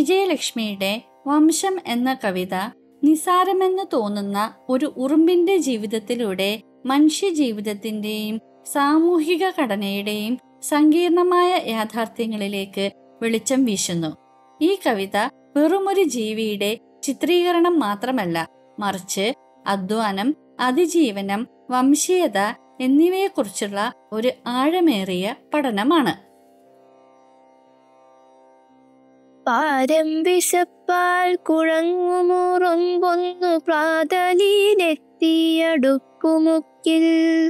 വിജയലക്ഷ്മിയുടെ വംശം എന്ന കവിത നിസാരമെന്ന് തോന്നുന്ന ഒരു ഉറുമ്പിന്റെ ജീവിതത്തിലൂടെ മനുഷ്യ ജീവിതത്തിന്റെയും സാമൂഹിക ഘടനയുടെയും സങ്കീർണമായ യാഥാർത്ഥ്യങ്ങളിലേക്ക് വെളിച്ചം വീശുന്നു ഈ കവിത വെറുമൊരു ജീവിയുടെ ചിത്രീകരണം മാത്രമല്ല മറിച്ച് അധ്വാനം അതിജീവനം വംശീയത എന്നിവയെക്കുറിച്ചുള്ള ഒരു ആഴമേറിയ പഠനമാണ് പാരം വിശപ്പാൽ കുഴങ്ങുമുറുമ്പൊന്നു പ്രാതലിയിലെത്തിയടുപ്പുമുക്കിൽ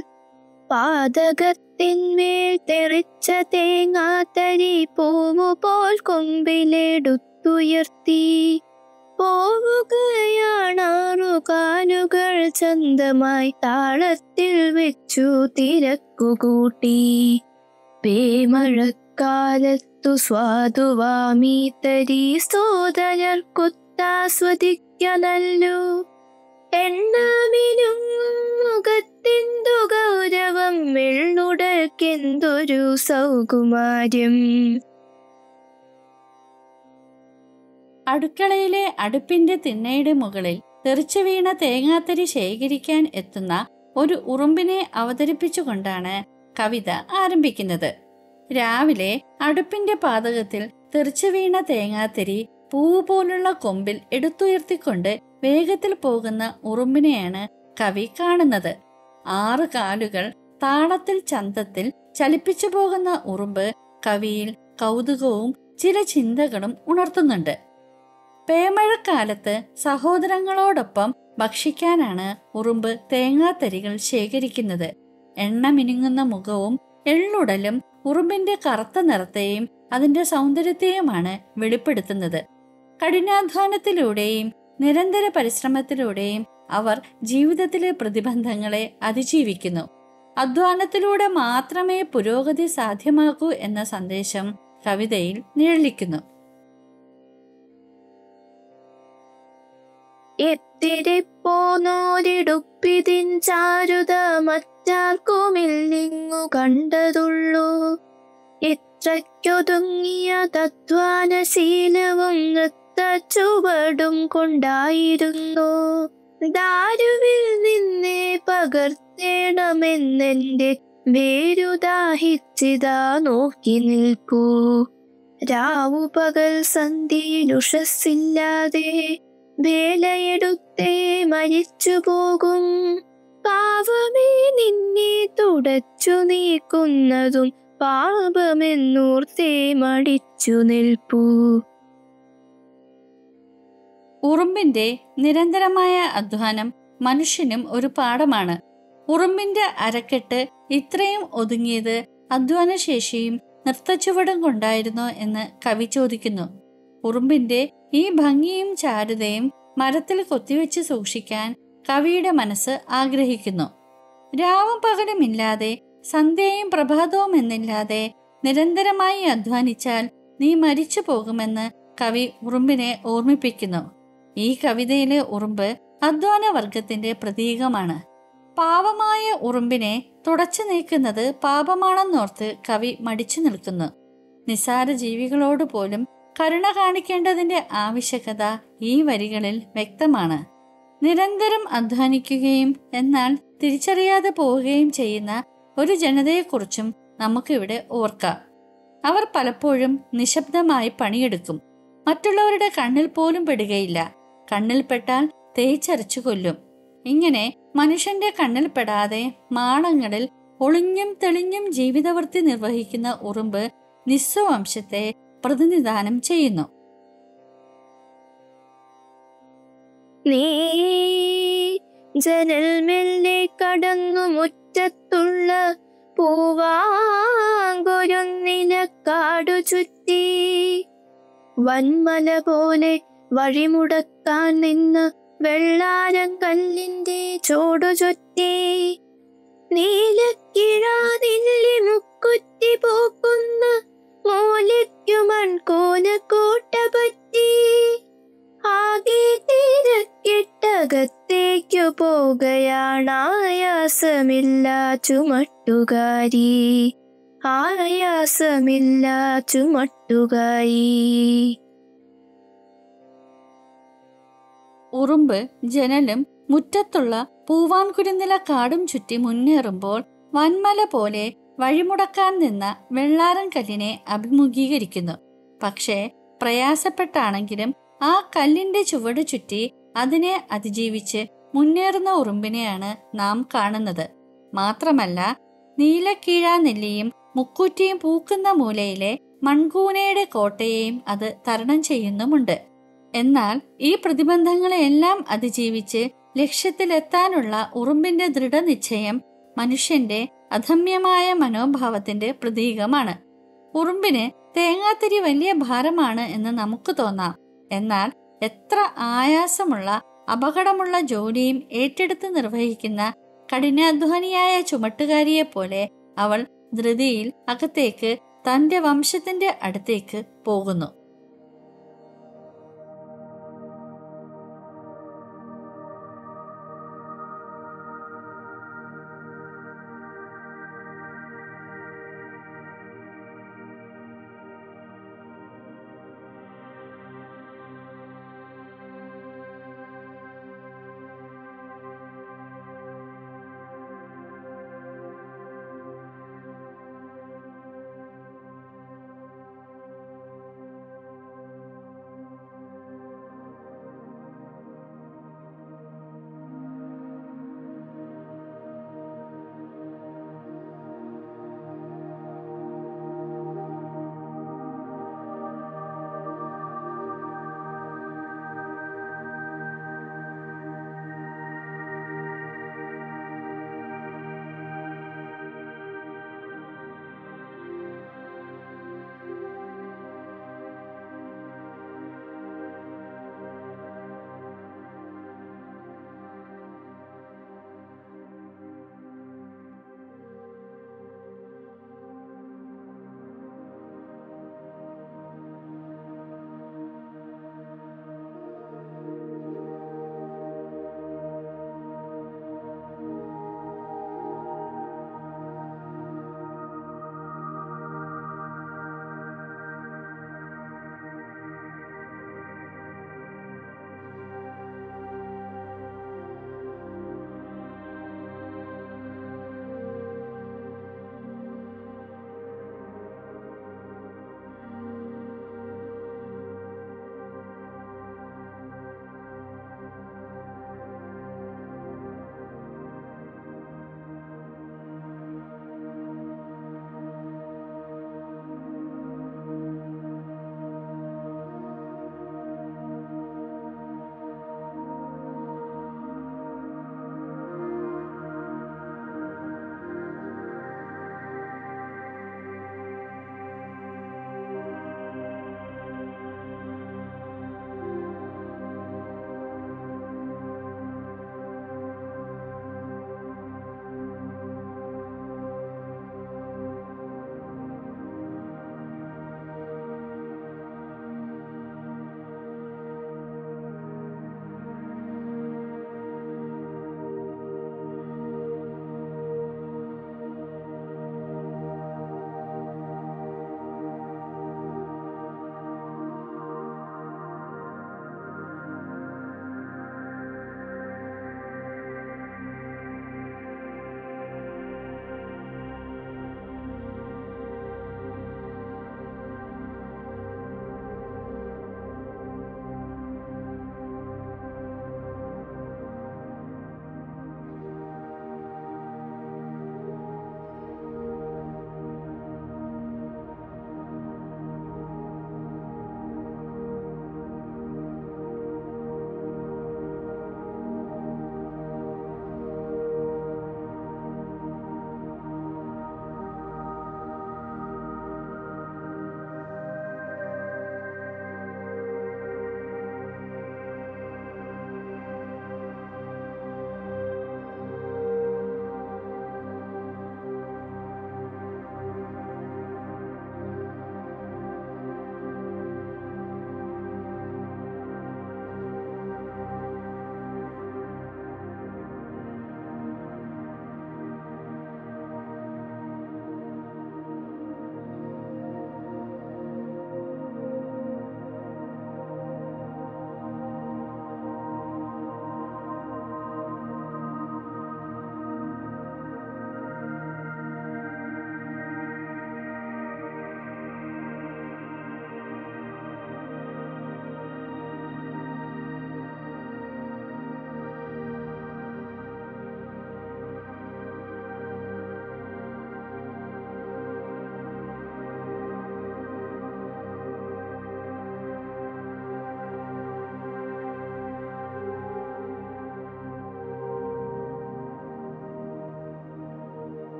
പാതകത്തിന്മേൽ തെറിച്ച തേങ്ങാത്തരി പൂവു പോൽ കൊമ്പിലെടുത്തുയർത്തി പോവുകയാണാറു കാലുകൾ ചന്തമായി താളത്തിൽ വെച്ചു തിരക്കുകൂട്ടി പേമഴക്കാലത്തു സ്വാദുവാമീ തരി സോദരർക്കുത്താസ്വദിക്കനല്ലു എണ്ണമിനും മുഖത്തെന്തു ഗൗരവം വെള്ളുടൽക്കെന്തൊരു സൗകുമാര്യം അടുക്കളയിലെ അടുപ്പിന്റെ തിണ്ണയുടെ മുകളിൽ തെറിച്ചു വീണ തേങ്ങാത്തരി ശേഖരിക്കാൻ എത്തുന്ന ഒരു ഉറുമ്പിനെ അവതരിപ്പിച്ചുകൊണ്ടാണ് കവിത ആരംഭിക്കുന്നത് രാവിലെ അടുപ്പിന്റെ പാതകത്തിൽ തെറിച്ചു വീണ തേങ്ങാത്തരി പൂവ് പോലുള്ള കൊമ്പിൽ എടുത്തുയർത്തിക്കൊണ്ട് വേഗത്തിൽ പോകുന്ന ഉറുമ്പിനെയാണ് കവി കാണുന്നത് ആറ് കാലുകൾ താളത്തിൽ ചന്തത്തിൽ ചലിപ്പിച്ചു പോകുന്ന ഉറുമ്പ് കവിയിൽ കൗതുകവും ചില ചിന്തകളും ഉണർത്തുന്നുണ്ട് പേമഴക്കാലത്ത് സഹോദരങ്ങളോടൊപ്പം ഭക്ഷിക്കാനാണ് ഉറുമ്പ് തേങ്ങാത്തരികൾ ശേഖരിക്കുന്നത് എണ്ണ മിനുങ്ങുന്ന മുഖവും എള്ളുടലും ഉറുമ്പിന്റെ കറുത്ത നിറത്തെയും അതിന്റെ സൗന്ദര്യത്തെയുമാണ് വെളിപ്പെടുത്തുന്നത് കഠിനാധ്വാനത്തിലൂടെയും നിരന്തര പരിശ്രമത്തിലൂടെയും അവർ ജീവിതത്തിലെ പ്രതിബന്ധങ്ങളെ അതിജീവിക്കുന്നു അധ്വാനത്തിലൂടെ മാത്രമേ പുരോഗതി സാധ്യമാകൂ എന്ന സന്ദേശം കവിതയിൽ നിഴലിക്കുന്നു എത്തിരിപ്പോനോരിടുപ്പിതിൻ ചാരുത മറ്റാർക്കുമില്ലിങ്ങു കണ്ടതുള്ളൂ എത്രയ്ക്കൊതുങ്ങിയ തത്വാനശീലവും നൃത്തച്ചുവടും കൊണ്ടായിരുന്നു ദാരുവിൽ നിന്നെ പകർത്തേണമെന്നെന്റെ വേരുദാഹിച്ചിതാ നോക്കി നിൽപ്പൂ രാവു പകൽ സന്ധിയിലുഷസ്സില്ലാതെ വേലയെടുത്തേ മരിച്ചു പോകും പാവമേ നിന്നെ തുടച്ചു നീക്കുന്നതും പാപമെന്നോർത്തേ മടിച്ചു നിൽപ്പൂ ഉറുമ്പിന്റെ നിരന്തരമായ അധ്വാനം മനുഷ്യനും ഒരു പാഠമാണ് ഉറുമ്പിന്റെ അരക്കെട്ട് ഇത്രയും ഒതുങ്ങിയത് അധ്വാനശേഷിയും നൃത്തച്ചുവടും കൊണ്ടായിരുന്നോ എന്ന് കവി ചോദിക്കുന്നു ഉറുമ്പിന്റെ ഈ ഭംഗിയും ചാരുതയും മരത്തിൽ കൊത്തിവെച്ച് സൂക്ഷിക്കാൻ കവിയുടെ മനസ്സ് ആഗ്രഹിക്കുന്നു രാവും പകലുമില്ലാതെ സന്ധ്യയും പ്രഭാതവും എന്നില്ലാതെ നിരന്തരമായി അധ്വാനിച്ചാൽ നീ മരിച്ചു പോകുമെന്ന് കവി ഉറുമ്പിനെ ഓർമ്മിപ്പിക്കുന്നു ഈ കവിതയിലെ ഉറുമ്പ് അധ്വാന വർഗത്തിന്റെ പ്രതീകമാണ് പാവമായ ഉറുമ്പിനെ തുടച്ചു നീക്കുന്നത് പാപമാണെന്നോർത്ത് കവി മടിച്ചു നിൽക്കുന്നു നിസാര ജീവികളോട് പോലും കരുണ കാണിക്കേണ്ടതിന്റെ ആവശ്യകത ഈ വരികളിൽ വ്യക്തമാണ് നിരന്തരം അധ്വാനിക്കുകയും എന്നാൽ തിരിച്ചറിയാതെ പോവുകയും ചെയ്യുന്ന ഒരു ജനതയെക്കുറിച്ചും നമുക്കിവിടെ ഓർക്കാം അവർ പലപ്പോഴും നിശബ്ദമായി പണിയെടുക്കും മറ്റുള്ളവരുടെ കണ്ണിൽ പോലും പെടുകയില്ല കണ്ണിൽപ്പെട്ടാൽ തേച്ചരച്ചു കൊല്ലും ഇങ്ങനെ മനുഷ്യന്റെ കണ്ണിൽപ്പെടാതെ മാളങ്ങളിൽ ഒളിഞ്ഞും തെളിഞ്ഞും ജീവിതവൃത്തി നിർവഹിക്കുന്ന ഉറുമ്പ് നിസ്വവംശത്തെ പ്രതിനിധാനം ചെയ്യുന്നു നീ ജനൽ മെല്ലെ കടന്നു മുറ്റത്തുള്ള പൂവാങ്കൊരുന്നിലക്കാടു ചുറ്റി വൻമല പോലെ വഴിമുടക്കാൻ നിന്ന് വെള്ളാരം കല്ലിന്റെ ചോടു ചുറ്റി നീലക്കിഴാതില്ലി മുക്കുറ്റി പോക്കുന്ന മൂലയ്ക്കു മൺകോനക്കോട്ട പറ്റി ആകെ തിരക്കിട്ടകത്തേക്കു പോകയാണായാസമില്ല ചുമട്ടുകാരി ആയാസമില്ല ചുമട്ടുകാരി ഉറുമ്പ് ജനലും മുറ്റത്തുള്ള പൂവാൻകുരുന്നില കാടും ചുറ്റി മുന്നേറുമ്പോൾ വൻമല പോലെ വഴിമുടക്കാൻ നിന്ന വെള്ളാരം കല്ലിനെ അഭിമുഖീകരിക്കുന്നു പക്ഷേ പ്രയാസപ്പെട്ടാണെങ്കിലും ആ കല്ലിന്റെ ചുവട് ചുറ്റി അതിനെ അതിജീവിച്ച് മുന്നേറുന്ന ഉറുമ്പിനെയാണ് നാം കാണുന്നത് മാത്രമല്ല നീലക്കീഴാനെല്ലിയും മുക്കൂറ്റിയും പൂക്കുന്ന മൂലയിലെ മൺകൂനയുടെ കോട്ടയെയും അത് തരണം ചെയ്യുന്നുമുണ്ട് എന്നാൽ ഈ പ്രതിബന്ധങ്ങളെയെല്ലാം അതിജീവിച്ച് ലക്ഷ്യത്തിലെത്താനുള്ള ഉറുമ്പിന്റെ ദൃഢനിശ്ചയം മനുഷ്യന്റെ അധമ്യമായ മനോഭാവത്തിന്റെ പ്രതീകമാണ് ഉറുമ്പിന് തേങ്ങാത്തിരി വലിയ ഭാരമാണ് എന്ന് നമുക്ക് തോന്നാം എന്നാൽ എത്ര ആയാസമുള്ള അപകടമുള്ള ജോലിയും ഏറ്റെടുത്ത് നിർവഹിക്കുന്ന കഠിനാധ്വാനിയായ ചുമട്ടുകാരിയെ പോലെ അവൾ ധൃതിയിൽ അകത്തേക്ക് തന്റെ വംശത്തിന്റെ അടുത്തേക്ക് പോകുന്നു